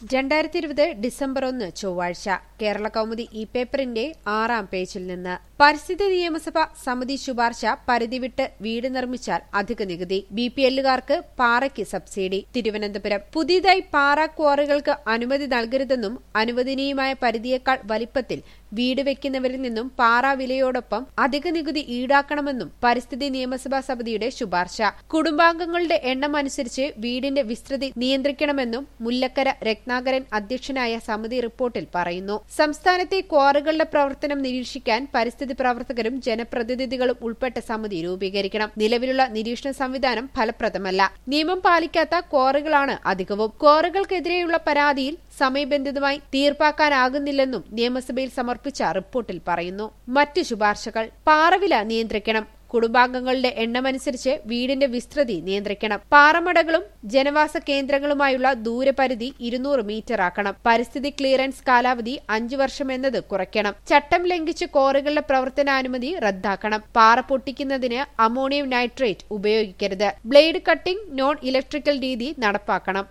രണ്ടായിരത്തി ഇരുപത് ഡിസംബർ ഒന്ന് ചൊവ്വാഴ്ച കേരള കൗമുദി ഇ പേപ്പറിന്റെ ആറാം പേജിൽ നിന്ന് പരിസ്ഥിതി നിയമസഭ സമിതി ശുപാർശ പരിധി വിട്ട് വീട് നിർമ്മിച്ചാൽ അധിക നികുതി ബി പി എല്ലുകാർക്ക് പാറയ്ക്ക് സബ്സിഡി തിരുവനന്തപുരം പുതിയതായി പാറ ക്വാറികൾക്ക് അനുമതി നൽകരുതെന്നും അനുവദനീയമായ പരിധിയേക്കാൾ വലിപ്പത്തിൽ വീട് വെക്കുന്നവരിൽ നിന്നും പാറ വിലയോടൊപ്പം അധിക നികുതി ഈടാക്കണമെന്നും പരിസ്ഥിതി നിയമസഭാ സമിതിയുടെ ശുപാർശ കുടുംബാംഗങ്ങളുടെ എണ്ണം അനുസരിച്ച് വീടിന്റെ വിസ്തൃതി നിയന്ത്രിക്കണമെന്നും മുല്ലക്കര രത്നാകരൻ അധ്യക്ഷനായ സമിതി റിപ്പോർട്ടിൽ പറയുന്നു സംസ്ഥാനത്തെ ക്വാറികളുടെ പ്രവർത്തനം നിരീക്ഷിക്കാൻ പരിസ്ഥിതി പ്രവർത്തകരും ജനപ്രതിനിധികളും ഉൾപ്പെട്ട സമിതി രൂപീകരിക്കണം നിലവിലുള്ള നിരീക്ഷണ സംവിധാനം ഫലപ്രദമല്ല നിയമം പാലിക്കാത്ത ക്വാറികളാണ് അധികവും ക്വാറികൾക്കെതിരെയുള്ള പരാതിയിൽ സമയബന്ധിതമായി തീർപ്പാക്കാനാകുന്നില്ലെന്നും നിയമസഭയിൽ സമർപ്പിച്ച റിപ്പോർട്ടിൽ പറയുന്നു മറ്റ് ശുപാർശകൾ പാറവില നിയന്ത്രിക്കണം കുടുംബാംഗങ്ങളുടെ എണ്ണമനുസരിച്ച് വീടിന്റെ വിസ്തൃതി നിയന്ത്രിക്കണം പാറമടകളും ജനവാസ കേന്ദ്രങ്ങളുമായുള്ള ദൂരപരിധി ഇരുന്നൂറ് മീറ്റർ ആക്കണം പരിസ്ഥിതി ക്ലിയറൻസ് കാലാവധി അഞ്ചു വർഷം എന്നത് കുറയ്ക്കണം ചട്ടം ലംഘിച്ച് കോറുകളുടെ പ്രവർത്തനാനുമതി റദ്ദാക്കണം പാറ പൊട്ടിക്കുന്നതിന് അമോണിയം നൈട്രേറ്റ് ഉപയോഗിക്കരുത് ബ്ലേഡ് കട്ടിംഗ് നോൺ ഇലക്ട്രിക്കൽ രീതി നടപ്പാക്കണം